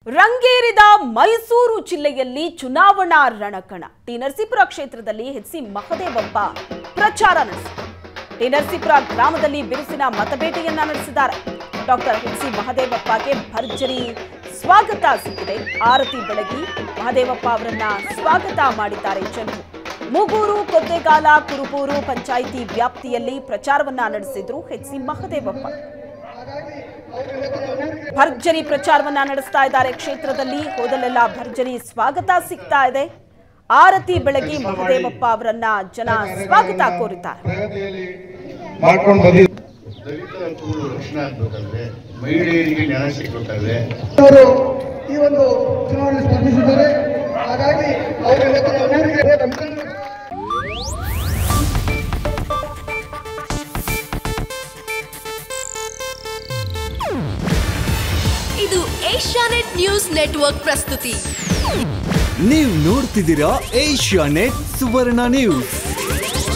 ರಂಗೇರಿದ ಮೈಸೂರು ಜಿಲ್ಲೆಯಲ್ಲಿ ಚುನಾವಣಾ ರಣಕಣ ಟಿ ನರಸೀಪುರ ಕ್ಷೇತ್ರದಲ್ಲಿ ಎಚ್ ಸಿ ಮಹದೇವಪ್ಪ ಪ್ರಚಾರ ನಡೆಸಿದರು ಟಿ ನರಸೀಪುರ ಗ್ರಾಮದಲ್ಲಿ ಬಿರುಸಿನ ಮತಬೇಟೆಯನ್ನ ನಡೆಸಿದ್ದಾರೆ ಡಾಕ್ಟರ್ ಎಚ್ ಸಿ ಮಹದೇವಪ್ಪಗೆ ಭರ್ಜರಿ ಸ್ವಾಗತ ಸಿಕ್ಕಿದೆ ಆರತಿ ಬೆಳಗಿ ಮಹದೇವಪ್ಪ ಅವರನ್ನ ಸ್ವಾಗತ ಮಾಡಿದ್ದಾರೆ ಜನರು ಮೂಗೂರು ಕೊದ್ದೆಗಾಲ ಕುರುಬೂರು ಪಂಚಾಯಿತಿ ವ್ಯಾಪ್ತಿಯಲ್ಲಿ ಪ್ರಚಾರವನ್ನ ನಡೆಸಿದ್ರು ಎಚ್ ಸಿ ಮಹದೇವಪ್ಪ ಭರ್ಜರಿ ಪ್ರಚಾರವನ್ನ ನಡೆಸ್ತಾ ಇದ್ದಾರೆ ಕ್ಷೇತ್ರದಲ್ಲಿ ಹೋದಲ್ಲೆಲ್ಲ ಭರ್ಜರಿ ಸ್ವಾಗತ ಸಿಗ್ತಾ ಇದೆ ಆರತಿ ಬೆಳಗಿ ಮಹದೇವಪ್ಪ ಅವರನ್ನ ಜನ ಸ್ವಾಗತ ಕೋರಿದ್ದಾರೆ ಪ್ರಗತಿಯಲ್ಲಿ ಮಾಡ್ಕೊಂಡು ಬಂದಿದ್ದು ದಲಿತರ ಕೂರು ರಕ್ಷಣೆ ಆಗ್ಬೇಕಾದ್ರೆ ಮಹಿಳೆಯರಿಗೆ ನ್ಯಾಯ ಸಿಗ್ಬೇಕಾದ್ರೆ ಅವರು ಈ ಒಂದು ಚುನಾವಣೆ ಸ್ಪರ್ಧಿಸಿದ್ದಾರೆ ಹಾಗಾಗಿ ಅವರ ಇವತ್ತು ಊರಿಗೆ ನಮ್ಮೆಲ್ಲರಿಗೂ ಇದು ಏಷ್ಯಾನೆಟ್ ನ್ಯೂಸ್ ನೆಟ್ವರ್ಕ್ ಪ್ರಸ್ತುತಿ ನೀವು ನೋಡ್ತಿದ್ದೀರಾ ಏಷ್ಯಾ ನೆಟ್ ಸುವರ್ಣ ನ್ಯೂಸ್